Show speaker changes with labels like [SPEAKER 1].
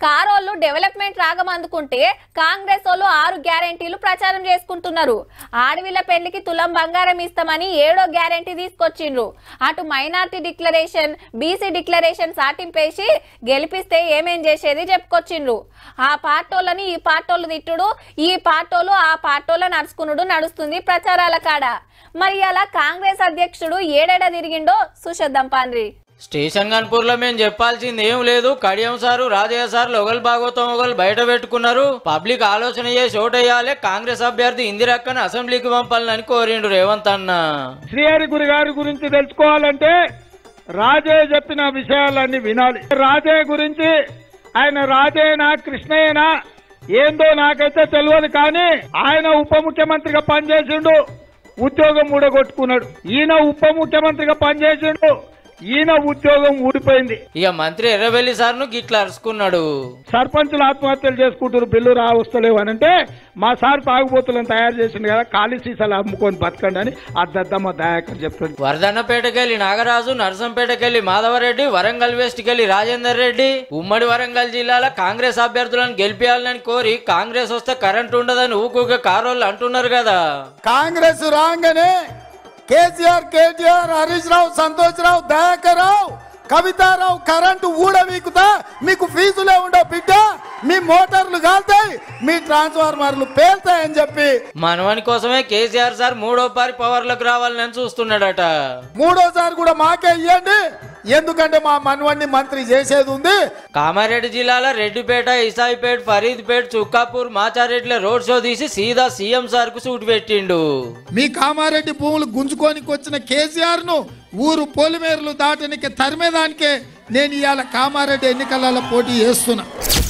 [SPEAKER 1] కారోళ్ళు development రాగం అందుకుంటే కాంగ్రెస్ వాళ్ళు ఆరు గ్యారెంటీలు ప్రచారం చేసుకుంటున్నారు ఆడవిల పెళ్లికి తులం బంగారం ఇస్తామని ఏడో గ్యారెంటీ తీసుకొచ్చిండ్రు అటు మైనార్టీ డిక్లరేషన్ బీసీ డిక్లరేషన్ సాటింపేసి గెలిపిస్తే ఏమేం చేసేది చెప్పుకొచ్చిండ్రు ఆ పార్టోళ్ళని ఈ పార్టోళ్ళు తిట్టుడు ఈ పార్టోలు ఆ పార్టోళ్ళ నడుచుకునుడు నడుస్తుంది ప్రచారాల కాడ మరి అలా కాంగ్రెస్ అధ్యక్షుడు ఏడేడా తిరిగిండో సుశద్దాం పాండ్రి
[SPEAKER 2] స్టేషన్ గన్పూర్ లో మేము చెప్పాల్సింది ఏం లేదు కడియం సారు రాజయ్య సార్ ఒకరు భాగవతం ఒకరు బయట పెట్టుకున్నారు పబ్లిక్ ఆలోచన చేసి ఓటేయాలి కాంగ్రెస్ అభ్యర్థి ఇందిరక్కను అసెంబ్లీకి పంపాలని కోరిండు రేవంత్ అన్న
[SPEAKER 3] శ్రీహరి గురి గారి గురించి తెలుసుకోవాలంటే రాజయ్య చెప్పిన విషయాలన్నీ వినాలి రాజయ్య గురించి ఆయన రాజయ్యనా కృష్ణయ్యనా ఏందో నాకైతే తెలియదు కానీ ఆయన ఉప ముఖ్యమంత్రిగా పనిచేసిండు ఉద్యోగం ఊడగొట్టుకున్నాడు ఈయన ఉప ముఖ్యమంత్రిగా పనిచేసిండు ఈయన ఉద్యోగం ఊడిపోయింది
[SPEAKER 2] ఇక మంత్రి ఎర్రబెల్లి సార్ను గిట్లా అరుచుకున్నాడు
[SPEAKER 3] సర్పంచులు ఆత్మహత్యలు చేసుకుంటారు బిల్లు రా వస్తలేవు అని అంటే మా సార్ తాగుబోతులను తయారు చేసిండు కదా ఖాళీ సీసాలు అమ్ముకొని బతకండి అని అద్దద్దమ్మ దయాకర్ చెప్తుంది
[SPEAKER 2] వరదన్నపేటకెళ్ళి నాగరాజు నరసంపేటకెళ్ళి మాధవరెడ్డి వరంగల్ వెస్ట్ కెళ్ళి రాజేందర్ రెడ్డి ఉమ్మడి వరంగల్ జిల్లాలో కాంగ్రెస్ అభ్యర్థులను గెలిపించాలని కోరి కాంగ్రెస్ వస్తే కరెంట్ ఉండదని ఊకూక కారోళ్ళు అంటున్నారు కదా
[SPEAKER 4] కాంగ్రెస్ రాగానే కేసీఆర్ కేటీఆర్ హరీష్ రావు సంతోష్ రావు దయాకర్ రావు కవితారావు కరెంటు ఊడవీకుతా మీకు ఫీజులే ఉండవు బిడ్డ మీ మోటార్లు కాలుతాయి మీ ట్రాన్స్ఫార్మర్లు పేల్తాయని చెప్పి
[SPEAKER 2] మనవని కోసమే కేసీఆర్ సార్ మూడో పారి పవర్లకు రావాలని చూస్తున్నాడట
[SPEAKER 4] మూడోసారి కూడా మాకే ఇవ్వండి ఎందుకంటే మా మనవణ్ణి మంత్రి చేసేది ఉంది
[SPEAKER 2] కామారెడ్డి జిల్లాలో రెడ్డిపేట ఇసాయిపేట్ ఫరీద్పేట్ చుక్కాపూర్ మాచారెడ్డిలో రోడ్ షో తీసి సీదా సీఎం సార్ కు సూట్ పెట్టిండు
[SPEAKER 4] మీ కామారెడ్డి భూములు గుంజుకోనికి వచ్చిన కేసీఆర్ ను ఊరు పోలిమేరలు దాటనికి తరిమేదానికే నేను ఇవాళ కామారెడ్డి ఎన్నికలలో పోటీ చేస్తున్నా